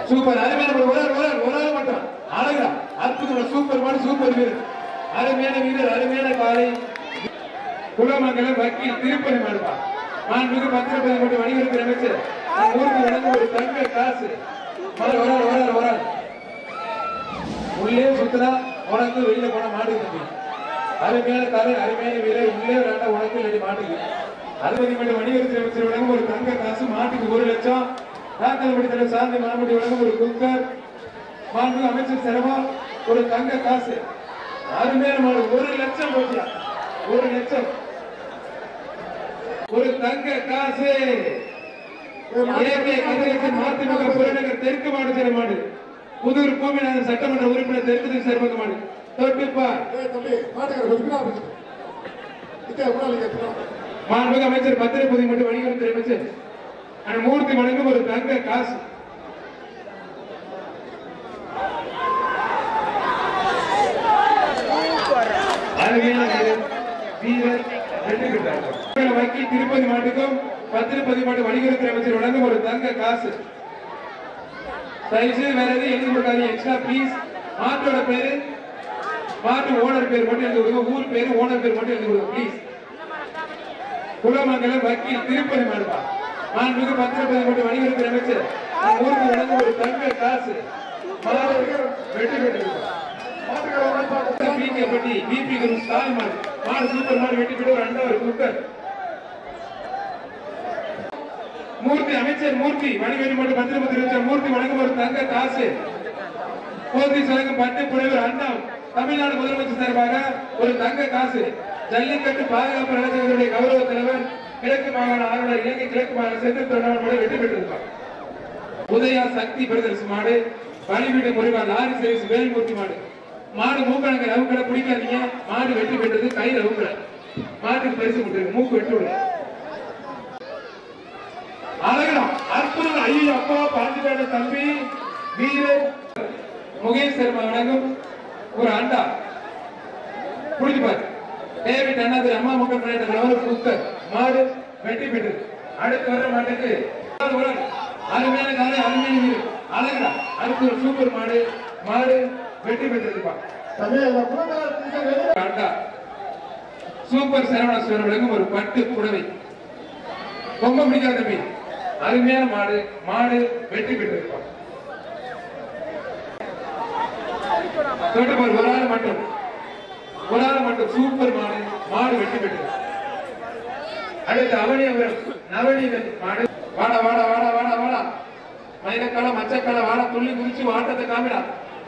Super அருமையான ஒரு ஆள் ஒரு ஆள் ஒரு ஆள் மட்டும் அழகா அற்புதம் சூப்பர் மாடு சூப்பர் வீரர் அருமையான வீரர் அருமையான காலை குலமங்கலம் வக்கீல் திருப்பதி மாடுப்பா மாண்புமிகு பத்திரப்பதி மட்டும் வணிகத்துறை அமைச்சர் நம் ஊருக்கு வழங்க ஒரு தங்க காசு மாடு ஒரு ஆள் ஒரு ஆள் ஒரு ஆள் உள்ளே சுத்துனா உனக்கு வெளியில போன மாடு தம்பி அருமையான காலை அருமையான வீரர் உள்ளே விளையாண்ட உனக்கு இல்லாட்டி மாட்டுக்கு அறுபது மட்டும் வணிகத்துறை அமைச்சர் வழங்கும் ஒரு தங்க காசு மாட்டுக்கு ஒரு லட்சம் தாக்கல் படித்தல சாந்தி மாமட்டி வழங்கும் ஒரு குக்கர் மாண்பு அமைச்சர் செலவா ஒரு தங்க காசு அருமையான மாடு ஒரு லட்சம் போட்டியா ஒரு லட்சம் ஒரு தங்க காசு ஏகே கதிரேசன் மதிமுக புறநகர் தெற்கு மாவட்ட மாடு புதூர் கோமிநாதன் சட்டமன்ற உறுப்பினர் தெற்கு திசை சேர்மங்க மாடு தொட்டுப்பா ஏய் தம்பி மாட்டுக்கார கொஞ்சம் பின்னாடி போச்சு. இங்கே முன்னாடி இங்கே பின்னாடி. மாண்புமிகு அமைச்சர் பத்திரப்பதி மட்டும் வணிகத்துறை அமைச்சர் அந்த மூர்த்தி வழங்கும் ஒரு தங்க காசு அருமையான வீரர், வீரர் வெற்றி பெற்றார் வக்கீல் திருப்பதி மாட்டுக்கும் பத்திரப்பதி மாட்டு வணிகத்துறை அமைச்சர் வழங்கும் ஒரு தங்க காசு தயவுசெய்து வேற எதுவும் எழுதி கொடுக்காதீங்க எக்ஸ்ட்ரா ப்ளீஸ் மாட்டோட பேரு மாட்டு ஓனர் பேர் மட்டும் எழுதி கொடுங்க ஊர் பேரு ஓனர் பேர் மட்டும் எழுதி கொடுங்க ப்ளீஸ் குலமங்கலம் வக்கீல் திருப்பதி மாடுப்பா மாண்புமிகு பத்திரப்பதி மட்டும் வணிகத்துறை அமைச்சர் நம் ஊருக்கு வழங்கும் ஒரு தங்க காசு மாடு வெற்றி பெற்றிருப்பார் மாட்டுக்கார வந்து பாட்டு. பிகேபட்டி பிபி குரு ஸ்டாலின் மாடு மாடு சூப்பர் மாடு வெட்டி பெற்று ஒரு அண்டா ஒரு குக்கர் மூர்த்தி அமைச்சர் மூர்த்தி வணிகரி மட்டும் பத்திரப்பதி வச்ச மூர்த்தி வழங்கும் ஒரு தங்க காசு போதி வழங்கும் பட்டு புனைவர் அண்ணா தமிழ்நாடு முதலமைச்சர் சார்பாக ஒரு தங்க காசு ஜல்லிக்கட்டு பாதுகாப்பு நலச்சங்கத்துடைய கௌரவ தலைவர் கிழக்கு மாகாண ஆளுநர் இலங்கை கிழக்கு மாகாண செந்தில் தொழிலாளர் மாடு வெற்றி பெற்றிருப்பார் உதயா சக்தி பிரதர்ஸ் மாடு வழிவீடு முருகா லாரி சர்வீஸ் வேல்மூர்த்தி மாடு மாடு மூக்கணங்க ரவுக்கடை பிடிக்காதீங்க மாடு வெற்றி பெற்றது கை ரவுக்கடை மாட்டுக்கு பரிசு கொடுத்துருக்கு மூக்கு வெட்டி விடு அழகலாம் அற்புதம் ஐயோ அப்பா பாண்டிப்பேட்டை தம்பி வீரர் முகேஷ் சர்மா வழங்கும் ஒரு அண்டா புரிஞ்சு பாரு டேவிட் அண்ணாதிரி அம்மா மக்கள் முன்னேற்ற கழகம் குக்கர் மாடு வெற்றி பெற்றது அடுத்து வர மாட்டுக்கு ஒரு ஆள், ஒரு ஆள். அருமையான காலை அருமையான வீரர் அழகடா அடுத்து ஒரு சூப்பர் மாடு மாடு வெற்றி பெற்றதுப்பா தம்பி, இந்த குழந்தைகள் இங்கே வெளியே அண்டா சூப்பர் சரவண சுவர் வழங்கும் ஒரு பட்டு புடவை ரொம்ப பிடிக்காத தம்பி அருமையான மாடு மாடு வெற்றி பெற்றிருப்பான் தொட்டுப்பார் ஒரு ஆள் மட்டும் ஒரு ஆள் மட்டும் சூப்பர் மாடு மாடு வெற்றி பெற்றது அடுத்து அவனியபுரம் நவநீதன் மாடு வாடா வாடா வாடா வாடா வாடா மயிலக்கால மச்சக்கால வாடா துள்ளி குதிச்சு வாட்டத்தை காமிடா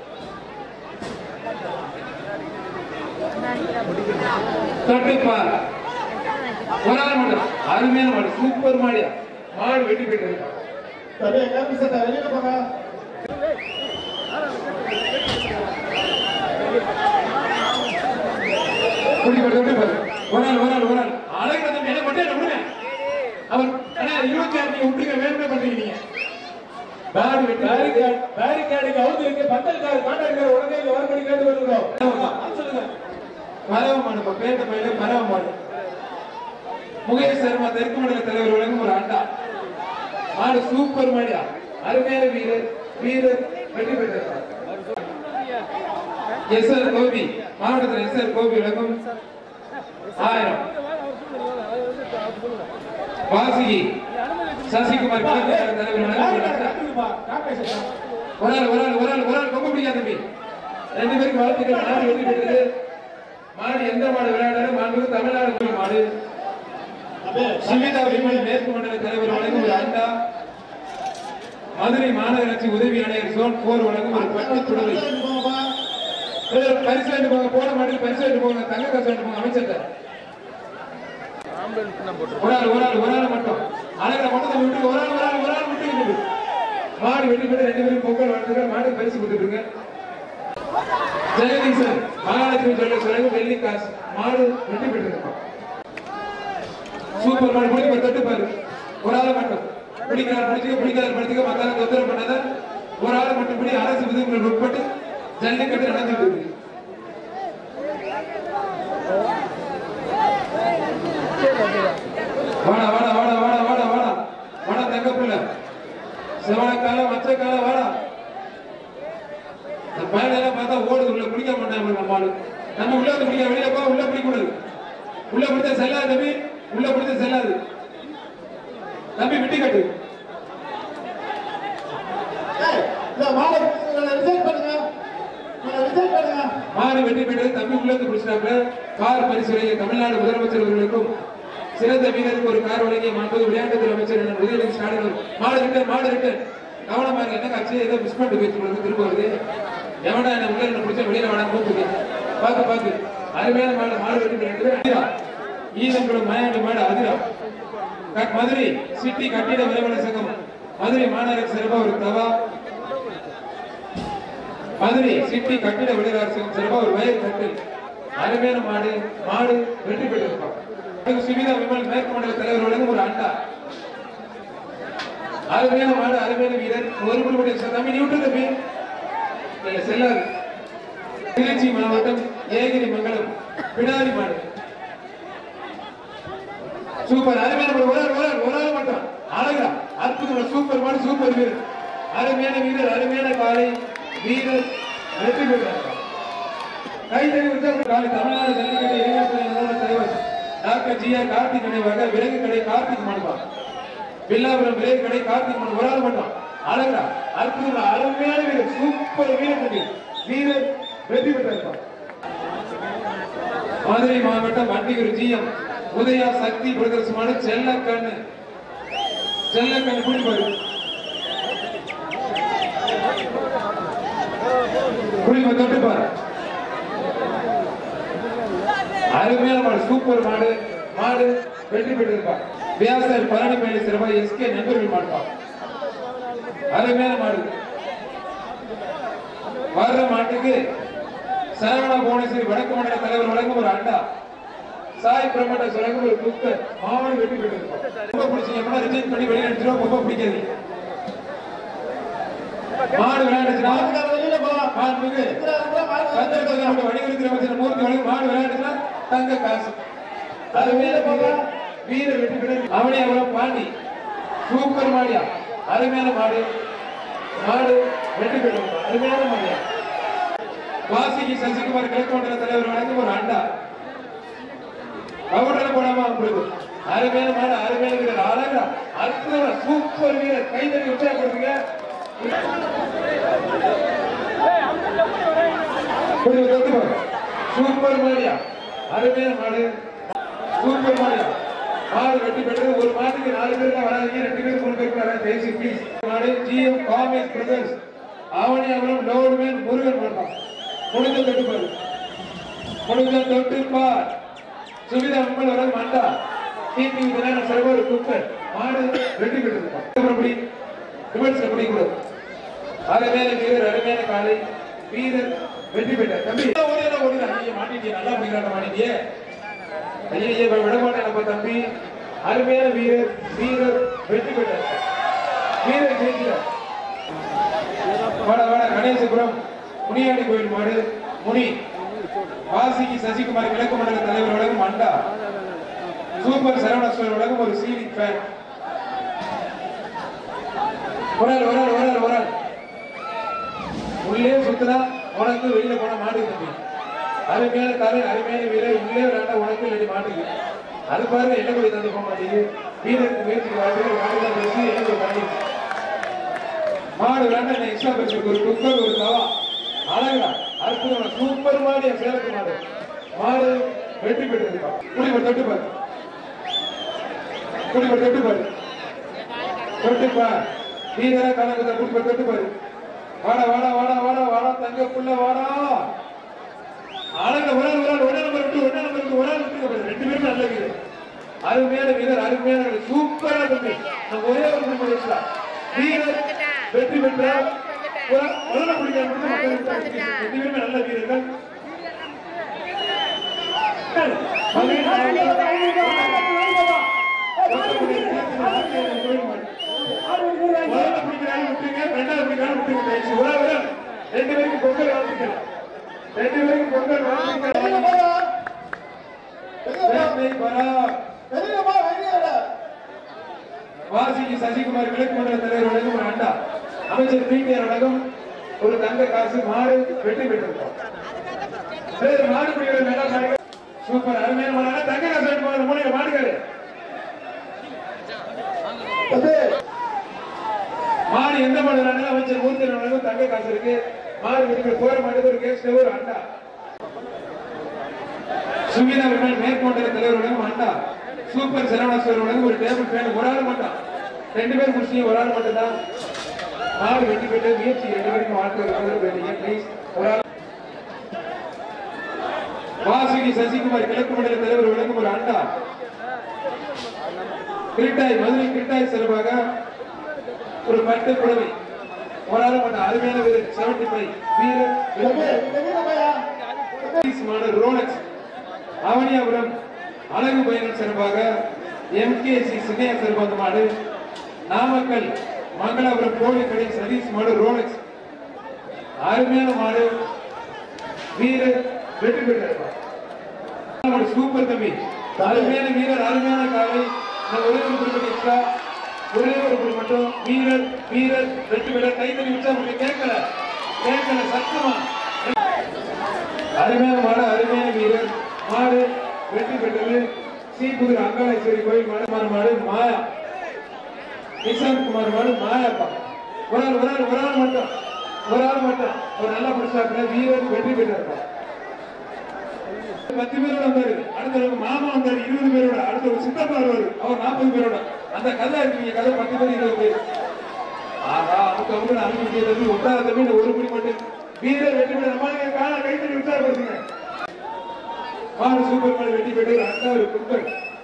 தொட்டுப்பார் ஒரு ஆள் மட்டும் அருமையான மாடு சூப்பர் மாடியா மாடு வெற்றி பெற்றது தம்பி, கருப்பு சட்டை வெளியில போங்க. குடி கொடு, குடி கொடு. ஒரு ஆள் ஒரு ஆள் ஒரு ஆள் அழகு தம்பி என்ன மட்டும் என்ன விடுங்க அவர் அண்ணா இருபத்தி ஆறு நீங்க விட்டுருங்க வேணுமே பண்றீங்க நீங்க பேடு வெட்டி பேரிகார்டு பேரிகார்டுக்கு அவுத்து இருக்கு பந்தல்கார் கான்ட்ராக்டர் உடனே இங்க வர பண்ணி கேட்டு வருகிறோம் சொல்லுங்க மரவ மாடு இப்ப பேட்ட பயில மரவ மாடு முகேஷ் சர்மா தெற்கு மண்டல தலைவர் வழங்கும் ஒரு அண்டா மாடு சூப்பர் மாடியா அருமையான வீரர் வீரர் வெற்றி பெற்றார் எஸ் ஆர் கோபி மாவட்டத்தில் எஸ் ஆர் கோபி வழங்கும் ஆயிரம் வாசுகி சசிகுமார் கிழக்கு மாவட்ட தலைவர் வழங்கும் ஒரு அண்டா ஒரு ஆள் ஒரு ஆள் ஒரு ஆள் ஒரு ஆள் ரொம்ப பிடிக்காத தம்பி ரெண்டு பேருக்கு வாழ்த்துக்கள் மாடு வெற்றி பெற்றது மாடு எந்த மாடு விளையாடாலும் மாண்பு தமிழ்நாடு கோயில் மாடு தம்பி, சுமிதா விமல் மேற்கு மண்டல தலைவர் வழங்கும் ஒரு அண்டா மதுரை மாநகராட்சி உதவி ஆணையர் ஜோன் போர் வழங்கும் ஒரு பட்டு புடவை வெளியில போங்கப்பா. இதில் பரிசு வேண்டு போங்க போன மாட்டில் பரிசு வேண்டு போங்க தங்க காசு வேண்டு போங்க அமைச்சர் ஒரு ஆள் ஒரு ஆள் ஒரு ஆள் மட்டும் அழகிற மட்டும் விட்டு ஒரு ஆள் ஒரு ஆள் ஒரு ஆள் விட்டு விட்டு மாடு வெட்டி போட்டு ரெண்டு பேரும் பொங்கல் வாழ்த்துக்கள் மாடு பரிசு கொடுத்துருங்க ஜெகதீசன் மகாலட்சுமி சொல்ல சொல்லுங்க வெள்ளி காசு மாடு வெட்டி பெற்றிருக்கோம் சூப்பர் மாடு பிடிக்க தொட்டு பாரு ஒரு ஆள் மட்டும் பிடிக்கிறார் பிடிச்சிக்க பிடிக்காத பிடிச்சிக்க மத்தால தொந்தரவு பண்ணாத ஒரு ஆள் மட்டும் பிடி அரசு விதிமுறை உட்பட்டு ஜல்லிக்கட்டு நடந்துட்டு இருக்கு வாடா வாடா வாடா வாடா வாடா வாடா வாடா தங்க புள்ள செவனக்கால மச்சக்கால வாடா மேல எல்லாம் பார்த்தா ஓடுது உள்ள குடிக்க மாட்டாங்க நம்ம ஆளு நம்ம உள்ள வந்து குடிக்க வெளியே போ உள்ள பிடிக்க கூடாது உள்ள பிடிச்சா செல்லாது தம்பி உள்ள பிடிச்சா செல்லாது தம்பி விட்டு கட்டு ஏய், இந்த மாலை ரிசைன் பண்ணுங்க ரிசைன் பண்ணுங்க மாடு வெற்றி பெற்றது தம்பி உள்ள இருந்து பிடிச்சிட்டாங்க கார் பரிசுரையை தமிழ்நாடு முதலமைச்சர் அவர்களுக்கும் சிறந்த வீரருக்கு ஒரு கார் வழங்கிய மாண்பு விளையாட்டுத்துறை அமைச்சர் அண்ணன் உதயநிதி ஸ்டாலின் அவர்கள். மாடு ரிட்டன் மாடு ரிட்டன் கவனமா இருங்க என்ன காட்சி ஏதோ மிஸ் பண்ணிட்டு போயிட்டு உங்களுக்கு திரும்ப வருது எவனா என்ன உள்ள என்ன பிடிச்ச வெளியில வேணாம் கூப்பிட்டு பாத்து பாத்து அருமையான மாடு மாடு வெற்றி பெற்றது அதிரா ஈதங்குளம் மயாண்டி மாடு அதிரா க- மதுரை சிட்டி கட்டிட விரைவல சங்கம் மதுரை மாநகர சிறப்பா ஒரு தவா மதுரை சிட்டி கட்டிட விளையாட்டு சங்கம் சிறப்பா ஒரு வயல் கட்டில் அருமையான மாடு மாடு வெற்றி பெற்றிருப்பான் அதுக்கு சுமிதா விமல் மேற்கு மண்டல தலைவர் வழங்கும் ஒரு அண்டா அருமையான மாடு அருமையான வீரர் ஒரு குழுவுடைய தம்பி நியூட்டன் தம்பி இல்ல செல்லாது திருச்சி மாவட்டம் ஏகிரி மங்கலம் பிடாரி மாடு சூப்பர் அருமையான மாடு ஒரு ஆள் ஒரு ஆள் ஒரு ஆள் மட்டும் அழகா அற்புதம் சூப்பர் மாடு சூப்பர் வீரர் அருமையான வீரர் அருமையான காலை வீரர் வெற்றி பெற்றார் கைத்தறி உற்சாக காலை தமிழ்நாடு ஜல்லிக்கட்டு இளைஞர் நிறுவன தலைவர் டாக்டர் ஜி ஆர் கார்த்திக் நினைவாக விறகு கடை கார்த்திக் மண்டபம் வில்லாபுரம் விறகு கடை கார்த்திக் மண்டபம் ஒரு ஆள் மட்டும் அழகா அற்புதம் அருமையான வீரர் சூப்பர் வீரர் தம்பி. வீரர் வெற்றி பெற்றார் மதுரை மாவட்டம் வண்டியூர் ஜிஎம் உதயா சக்தி பிரதர்சமான செல்லக்கண்ணு செல்லக்கண்ணு கூட்டி பாரு குடிமை தொட்டு பாரு அருமையான மாடு சூப்பர் மாடு மாடு வெற்றி பெற்றிருப்பார் வியாசர் பழனி பழனி சிறப்பா எஸ்கே நண்பர்கள் மாடுப்பா அருமையான மாடு வர்ற மாட்டுக்கு சரவணா புவனேஸ்வரி வடக்கு மண்டல தலைவர் வழங்கும் ஒரு அண்டா சாய் பிரமண்ட வழங்கும் ஒரு குக்கர் மாவன் வெற்றி பெற்றிருப்பார் ரொம்ப பிடிச்சீங்க எப்படா ரிஜெக்ட் பண்ணி வெளியே அடிச்சிடும் ரொம்ப பிடிக்காது மாடு விளையாண்டுச்சுன்னா வெளியில போலாம் மாண்புமிகு சந்திரசேகர் அவர்கள் வணிகத்துறை அமைச்சர் மூர்த்தி வழங்கும் மாடு விளையாண்டுச்சுன்னா தங்க காசு அது மேல போக வீர வெற்றி பெற்ற அவனே அவரம் பாண்டி சூப்பர் மாடியா அருமையான மாடு மாடு வெற்றி பெற்றது அருமையான மாடியா வாசிக்கு சசிகுமார் கிழக்கு மண்டல தலைவர் வழங்கும் ஒரு அண்டா அவடல போடாம உங்களுக்கு அருமையான மாடு அருமையான வீரர் அழகா அற்புதம் சூப்பர் வீரர் கைதறி உற்சாகப்படுத்துங்க கொஞ்சம் தொட்டு பாரு. சூப்பர் மாடியா அருமையான மாடு சூப்பர் மாடியா மாடு வெட்டி பெற்றது ஒரு மாட்டுக்கு நாலு பேர் தான் வராதீங்க ரெண்டு பேர் மூணு பேர் வராது பேசி ப்ளீஸ் மாடு ஜிஎம் காமேஷ் பிரதர்ஸ் ஆவணி அவரம் லோடுமேன் முருகன் மாட்டான் முடிஞ்ச தொட்டு பாரு முடிஞ்ச தொட்டு பார் சுவிதா உங்கள் வர மாட்டா டிபி விநாயகர் சர்வர் குப்பர் மாடு வெட்டி பெற்றிருப்பான் அப்புறப்படி ரிவர்ஸ் எப்படி கூடாது அருமையான வீரர் அருமையான காலை வீரர் வெற்றி பெற்றார் தம்பி ஓடினா ஓடினா நீங்க மாட்டிட்டீங்க நல்லா பிடிக்கிறாங்க மாட்டிட்டியே ஐயா ஐயா விட மாட்டேன் நம்ம தம்பி அருமையான வீரர் வீரர் வெற்றி பெற்றார் வீரர் ஜெயிக்கிறார் வாடா வாடா கணேசபுரம் முனியாடி கோயில் மாடு முனி வாசிக்கு சசிகுமார் கிழக்கு மண்டல தலைவர் வழங்கும் அண்டா சூப்பர் சரவணஸ்வர் வழங்கும் ஒரு சீலிங் ஃபேன் ஒரு ஆள் ஒரு ஆள் ஒரு ஆள் ஒரு ஆள் உள்ளே சுத்தினா உனக்கு வெளியில போன மாடு தம்பி அருமையான தலை அருமையான வீரர் உள்ளே விளையாண்டா உனக்கு இல்லாட்டி மாட்டுக்கு அது பாருங்க என்ன போய் தந்து போக மாட்டேங்குது வீரருக்கு முயற்சி வாழ்க்கை மாடு தான் பேசி என்ன போய் பண்ணி மாடு விளையாண்டா என்ன எக்ஸ்ட்ரா பேசி ஒரு குக்கர் ஒரு தவா அழகா அற்புதம் சூப்பர் மாடு என் சேலத்து மாடு மாடு வெற்றி பெற்றிருக்கா குடிமை தொட்டு பாரு குடிமை தொட்டு பாரு தொட்டு பாரு வீரரா கணக்கு குடிமை தொட்டு பாரு வாடா வாடா வாடா வாடா வாடா தங்க புள்ள வாடா அழகா ஒரு ஆள் ஒரு ஆள் ஒரே நம்பர் விட்டு ஒரே நம்பர் விட்டு ஒரு ஆள் விட்டு பாரு. ரெண்டு பேரும் நல்ல வீரர் அருமையான வீரர் அருமையான வீரர். சூப்பரா தம்பி நம்ம ஒரே ஒரு நம்பர் வச்சுலாம் வீரர் வெற்றி பெற்றார் ஒரு ஆள் முதல்ல பிடிக்காம மட்டும் மக்கள் விட்டு ரெண்டு பேருமே நல்ல வீரர்கள் முதல்ல பிடிக்கிறாங்க விட்டுருங்க ரெண்டாவது பிடிக்கிறாங்க விட்டுருங்க தயவுசெய்து. ஒரு ஆள் ஒரு ஆள். ரெண்டு பேருக்கு பொங்கல் வாழ்த்துக்கள் ரெண்டு பேருக்கு பொங்கல் வெளியில வாழ்த்துக்கள் போலாம் வெளியில போ. வேட்டை வரா வெளியில போ வெளியில வாசிக்கு சசிகுமார் கிழக்கு மண்டல தலைவர் வழங்கும் ஒரு அண்டா அமைச்சர் பிடிஆர் வழங்கும் ஒரு தங்க காசு மாடு வெற்றி பெற்றிருக்கோம் சரி மாடு பிடிக்கிற நல்லா மாடு சூப்பர் அருமையான மாடு தங்க காசு வெட்டி போகிற மூலையில மாடுகாரு தம்பி மாடு எந்த மாடு வேணாலும் அமைச்சர் மூர்த்தி வழங்கும் தங்க காசு இருக்கு மாடு வெட்டி போற மாட்டுக்கு ஒரு கேஸ் ஒரு அண்டா சுமிதா விமல் மேற்கொண்ட தலைவர் வழங்கும் அண்டா சூப்பர் சரவணாஸ்வரர் வழங்கும் ஒரு டேபிள் ஃபேன் ஒரு ஆள் மட்டும் ரெண்டு பேர் முடிச்சு ஒரு ஆள் மட்டும் தான் மாடு வெட்டி பெற்று முயற்சி ரெண்டு பேருக்கும் வாழ்க்கை இருக்கிறது வேண்டிய ப்ளீஸ் ஒரு ஆள் வாசுகி சசிகுமார் கிழக்கு மண்டல தலைவர் வழங்கும் ஒரு அண்டா கிரிட்டாய் மதுரை கிரிட்டாய் சார்பாக ஒரு பட்டு புடவை ஒரு ஆள் மட்டும் அருமையான வீரர் செவன்டி ஃபைவ் வீரர் தம்பி வெளியில போயா போலீஸ் மாடல் ரோலக்ஸ் அவனியாபுரம் அழகு பயணம் சார்பாக எம்கேசி சின்னையா சார்பாக மாடு நாமக்கல் மங்களாபுரம் கோழி கடை சதீஷ் மாடு ரோலக்ஸ் அருமையான மாடு வீரர் வெற்றி பெற்றார் மாடு சூப்பர் தம்பி அருமையான வீரர் அருமையான காலை நான் ஒரே ஒரு குறிப்பிட்ட extra. ஒரே ஒரு குறி மட்டும் வீரர் வீரர் வெற்றி பெற்ற கைத்தறி வச்சா உங்களுக்கு கேட்கல கேட்கல சத்தமா அருமையான மாடு அருமையான வீரர் மாடு வெற்றி பெற்றது ஸ்ரீபுதூர் அங்காளேஸ்வரி கோயில் மாடு மாடு மாடு மாயா நிஷாந்த் குமார் மாடு மாயாப்பா ஒரு ஆள் ஒரு ஆள் ஒரு ஆள் மட்டும் ஒரு ஆள் மட்டும் ஒரு நல்ல புருஷாக்குற வீரர் வெற்றி பெற்றார்ப்பா பத்து பேரோட வந்தாரு அடுத்த ஒரு மாமா வந்தாரு இருபது பேரோட அடுத்த ஒரு சித்தப்பா வருவாரு அவர் நாற்பது பேரோட அந்த கதை இருக்கீங்க கதை பத்து பேர் இருபது பேர் ஆஹா அவங்க அவங்க அனுமதி ஒட்டாத தம்பி இந்த ஒரு மணி மட்டும் வீரர் வெற்றி பெற்ற நம்மளுக்கு காண கைத்தறி உற்சாகப்படுத்துங்க மாடு சூப்பர் மாடு வெற்றி பெற்று ஒரு அண்டா ஒரு குக்கர்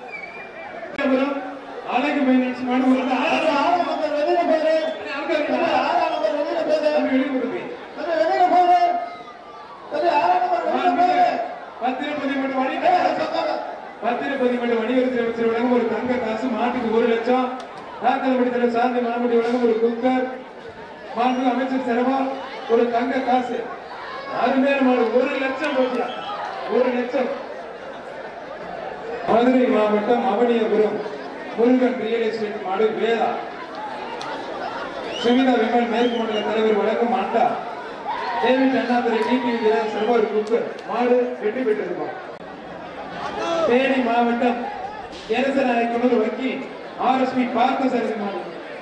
அழகு மைனஸ் மாடு ஒரு அண்டா. தம்பி ஆறாம் நம்பர் வெளியில போயிரு அங்க தம்பி இருக்கு. ஆறாம் நம்பர் வெளியில போயிரு தம்பி வெளியே கொண்டு போய். தம்பி வெளியில போயிரு தம்பி ஆறாம் நம்பர் வெளியில போயிரு பத்திரப்பதி மட்டும் வழி ஏய், சொன்னாங்க. பத்திரப்பதி மட்டும் வணிகத்தில் அமைச்சர் வழங்கும் ஒரு தங்க காசு மாட்டுக்கு ஒரு லட்சம் தாக்கல் தலைவர் சாந்தி மாமட்டி வழங்கும் ஒரு குக்கர் மாண்பு அமைச்சர் செலவா ஒரு தங்க காசு அருமையான மாடு ஒரு லட்சம் போட்டியா ஒரு லட்சம் மதுரை மாவட்டம் அவனியபுரம் முருகன் ரியல் எஸ்டேட் மாடு வேதா சுமிதா விமல் மேற்கு மண்டல தலைவர் வழங்கும் அண்டா டேவிட் அண்ணாதுரை டிடி வீரர் சர்வர் குக்கர் மாடு வெற்றி பெற்றிருக்கோம் தேனி மாவட்டம் எரசநாயக்கனூர் வக்கீல் ஆர்எஸ்பி பார்த்த சரசி மாடு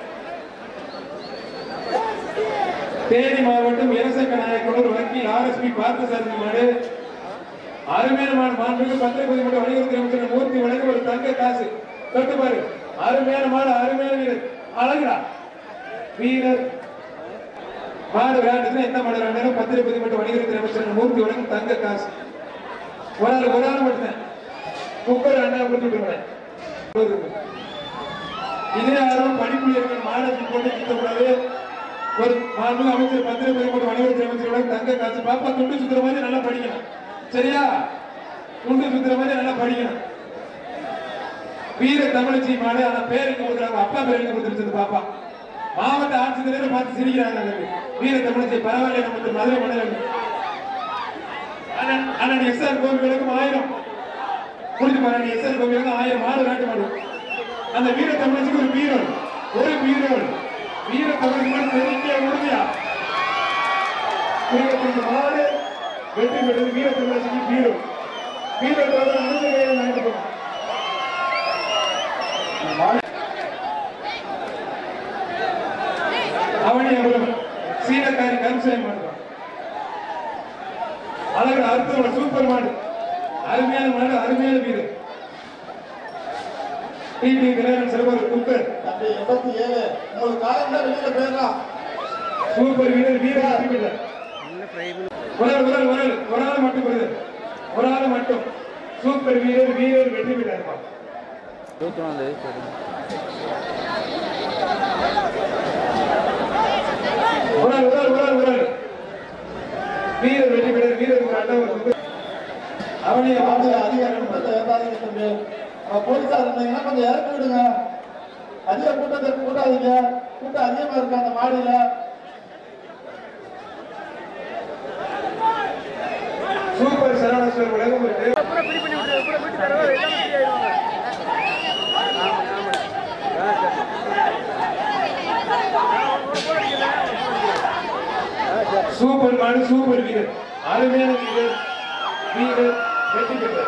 தேனி மாவட்டம் எரசக்க நாயக்கனூர் வக்கீல் ஆர்எஸ்பி பார்த்த சரசி மாடு அருமையான மாடு மாண்புக்கு பத்திரப்பதி மட்டும் வணிகத்துறை அமைச்சர் மூர்த்தி வழங்க ஒரு தங்க காசு தொட்டு பாரு அருமையான மாடு அருமையான வீரர் அழகுடா வீரர் மாடு விளையாட்டுல எந்த மாடு விளையாண்டாலும் பத்திரப்பதி மட்டும் வணிகத்துறை அமைச்சர் மூர்த்தி வழங்கும் தங்க காசு ஒரு ஆள் ஒரு ஆள் மட்டும் குக்கர் அண்ணா கொடுத்து விடுவேன் இதே யாரும் படிப்புள்ள இருக்கிற மாடத்துக்கு போட்டு நிறுத்தக்கூடாது ஒரு மாண்பு அமைச்சர் பத்திரப்பதி மட்டும் வணிகத்துறை அமைச்சரோட தங்க காசு பாப்பா துண்டு சுத்துற மாதிரி நல்லா படிக்கணும் சரியா துண்டு சுத்துற மாதிரி நல்லா படிக்கணும் வீர தமிழச்சி மாடு ஆனா பேர் எங்க கொடுக்குறாங்க அப்பா பேர் எங்க கொடுத்துருச்சு பாப்பா மாவட்ட ஆட்சித்தலைவர் பார்த்து சிரிக்கிறாங்க அதுக்கு. வீர தமிழச்சி பரவாயில்ல நமக்கு மதுரை மண்டலம் அண்ணன் அண்ணன் எஸ்ஆர் கோவிலுக்கும் ஆயிரம் புரிஞ்சு பாருங்க எஸ்ஆர் கோவிலுக்கும் ஆயிரம் மாடு நாட்டு மாடு அந்த வீர தமிழச்சிக்கு ஒரு வீரன் ஒரு வீரன் வீர தமிழ் மாடு தெரிஞ்ச உறுதியா வீரத்திற்கு மாடு வெற்றி பெற்றது வீர தமிழச்சிக்கு வீரம் வீரத்தோட அனுமதி கையில் நடத்தப்படும் அவனி அவரும் சீனக்காரி கருசாயம் பண்ணுறான் அழகு அற்புதமான சூப்பர் மாடு அருமையான மாடு அருமையான வீரர் டிடி தினகரன் சிறப்பாக குக்கர் தம்பி எண்பத்தி ஏழு உங்களுக்கு காலையில வெளியில போயிடலாம் சூப்பர் வீரர் வீரர் வெற்றி பெற்றார் ஒரு ஆள் ஒரு ஆள் ஒரு ஆள் ஒரு ஆள் மட்டும் வருது ஒரு ஆள் மட்டும் சூப்பர் வீரர் வீரர் வெற்றி பெற்றார் ஒரு ஆள் ஒரு ஆள் ஒரு ஆள் ஒரு ஆள் வீரர் வெற்றி பெற்றார் வீரருக்கு அண்டா ஒரு குக்கர் அவனே பாம்பு அதிகாரம் கூட்டத்தை ஏற்பாதீங்க தம்பி நம்ம போலீஸார் இருந்தீங்கன்னா கொஞ்சம் இறக்கி விடுங்க அதிக கூட்டத்தை கூட்டாதீங்க கூட்டம் அதிகமா இருக்கு அந்த மாடியில சூப்பர் சரவணேஸ்வர் உலகம் ஒரு தேவ- சூப்பர் மாடு சூப்பர் வீரர் அருமையான வீரர் வீரர் வெற்றி பெற்றார்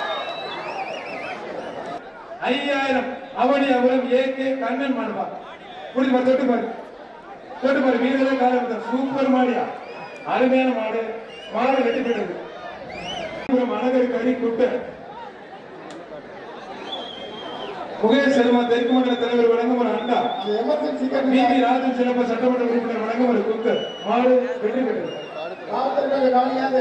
ஐயாயிரம் அவனி அவரம் ஏகே கண்ணன் மாடுவா புரிஞ்சு பாரு தொட்டு பாரு தொட்டு பாரு வீரர் காலம் சூப்பர் மாடியா அருமையான மாடு மாடு வெற்றி பெற்றது மனகர் கறி குட்டை முகேஷ் சர்மா தெற்கு மண்டல தலைவர் வழங்கும் ஒரு அண்டா அந்த எமர்ஜென்சி பிபி ராஜன் சிலப்ப சட்டமன்ற உறுப்பினர் வழங்கும் ஒரு குக்கர் மாடு வெற்றி பெற்றது காவல்துறை கவனியாது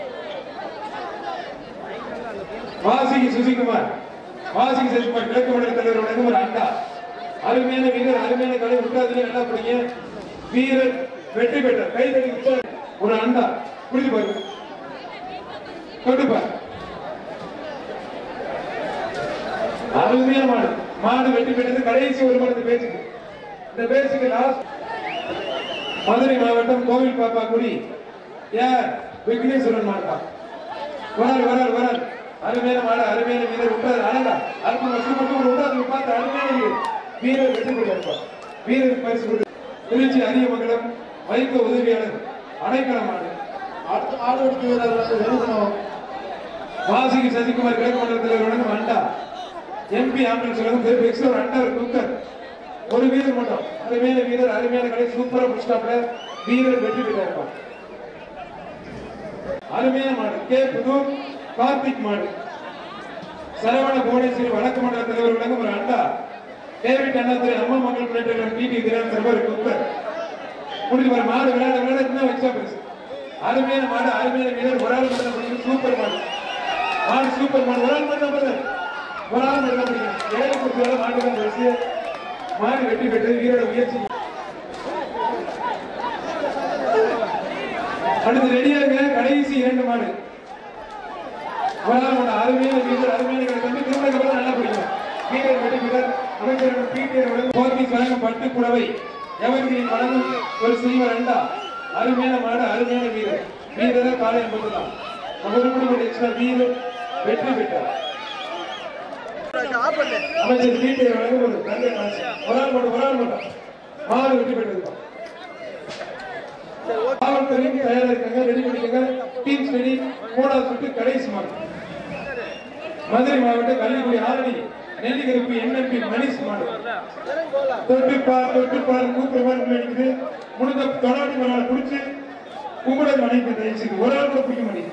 வாசிக்கு சுசிகுமார் வாசிக்கு சசிகுமார் கிழக்கு மண்டல தலைவர் வழங்கும் ஒரு அண்டா அருமையான வீரர் அருமையான கலை விட்டாதுல நல்லா பிடிங்க வீரர் வெற்றி பெற்றார் கை தட்டி உற்சாக. ஒரு அண்டா புரிஞ்சு பாரு தொட்டு பாரு அருமையான மாடு மாடு வெற்றி பெற்றது கடைசி ஒரு மணி பேச்சுக்கு இந்த பேச்சுக்கு லாஸ்ட் மதுரை மாவட்டம் கோவில் பாப்பா குடி யார் விக்னேஸ்வரன் மாட்டா வரால் வரால் வரால் அருமையான மாடு அருமையான வீரர் விட்டார் அழகா அற்புதம் சூப்பர் விட்டாது பார்த்து அருமையான வீரர் வீரர் வெற்றி பெற்றிருப்பார் வீரர் பரிசு கொடு திருச்சி அரியமங்கலம் வைகோ உதவியாளர் அடைக்கல மாடு அடுத்த மாடு வெடிக்க வீரர் வந்து எழுதணும் வாசிக்கு சசிகுமார் கிழக்கு மண்டலத்தில் வழங்கும் அண்டா எம்பி ஆம்புலன்ஸ் வழங்கும் பெக்ஸ் ஒரு அண்டா ஒரு குக்கர் ஒரு வீரர் மட்டும் அருமையான வீரர் அருமையான கடை சூப்பரா புஷ்டாப்ல வீரர் வெற்றி பெற்றிருப்பார் அருமையான மாடு கே புதூர் கார்த்திக் மாடு சரவண புவனேஸ்வரி வடக்கு மண்டல தலைவர் வழங்கும் ஒரு அண்டா டேவிட் அண்ணாதுரை அம்மா மக்கள் முன்னேற்ற பிடி தினம் சர்வர் குக்கர் முடிஞ்சு பாரு மாடு விளையாட விளையாட இன்னும் வச்சா பெருசு அருமையான மாடு அருமையான வீரர் ஒரு ஆள் மட்டும் பிடிக்கும் சூப்பர் மாடு மாடு சூப்பர் மாடு ஒரு ஆள் மட்டும் பிடிக்கும் ஒரு ஆள் மட்டும் பிடிக்கும் ஏழை குறிச்சு மாடு தான் பெருசு மாடு வெற்றி பெற்றது வீரோட முயற்சி அடுத்து ரெடியா இருங்க கடைசி இரண்டு மாடு ஒரு ஆள் மட்டும் அருமையான வீரர் அருமையான வீரர் வந்து திருமணம் அப்புறம் நல்லா பிடிக்கும் வீரர் வெற்றி பெற்றார் அமைச்சர்கள் பிடிஆர் வழங்கும் போர்த்தீஸ் வழங்கும் பட்டு புடவை எவர்கிரீன் வழங்கும் ஒரு சில்வர் அண்டா அருமையான மாடு அருமையான வீரர் வீரர் காலை மட்டும்தான் ஒரு குடும்ப எக்ஸ்ட்ரா வீரர் வெற்றி பெற்றார் அமைச்சர் பிடிஆர் வழங்கும் ஒரு தந்தை காசு ஒரு ஆள் மட்டும் ஒரு ஆள் மட்டும் மாடு வெற்றி பெற்றிருக்கோம் காவல்துறையும் தயாரா இருக்காங்க ரெடி பண்ணிக்கங்க டீம்ஸ் ரெடி மூணாவது சுட்டு கடைசி மாடு மதுரை மாவட்டம் கள்ளிக்குடி ஆரணி நெல்லிக்கருப்பு என்எம்பி மணிஷ் மாடு தொட்டுப்பார் தொட்டுப்பார் கூப்பிடுவார் நினைக்குது முடிஞ்ச தொடாட்டி மேல பிடிச்சு கும்பிட மணிக்கு தயச்சுக்கு ஒரு ஆள் கூட பிடிக்க மாட்டேங்குது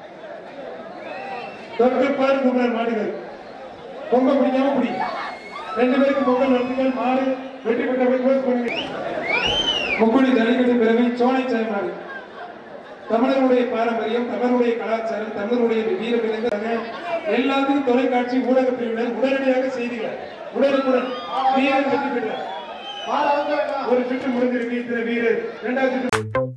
தொட்டுப்பார் கூப்பிடார் மாடுகள் பொங்க பிடிக்காம பிடி ரெண்டு பேருக்கு பொங்கல் நடத்துங்கள் மாடு வெற்றி பெற்றபடி க்ளோஸ் பண்ணுங்க முக்குடி ஜல்லிக்கட்டு பிறவி சோலை சாய்மாறு தமிழருடைய பாரம்பரியம் தமிழருடைய கலாச்சாரம் தமிழருடைய வீர விலங்கு எல்லாத்துக்கும் தொலைக்காட்சி ஊடக பிரிவினர் உடனடியாக செய்திகளை உடனுக்குடன் வீரர் வெற்றி பெற்றார் மாடு அவங்க வேண்டாம் ஒரு சுற்று முடிஞ்சிருக்கு இத்தனை வீரர் இரண்டாவது சுற்று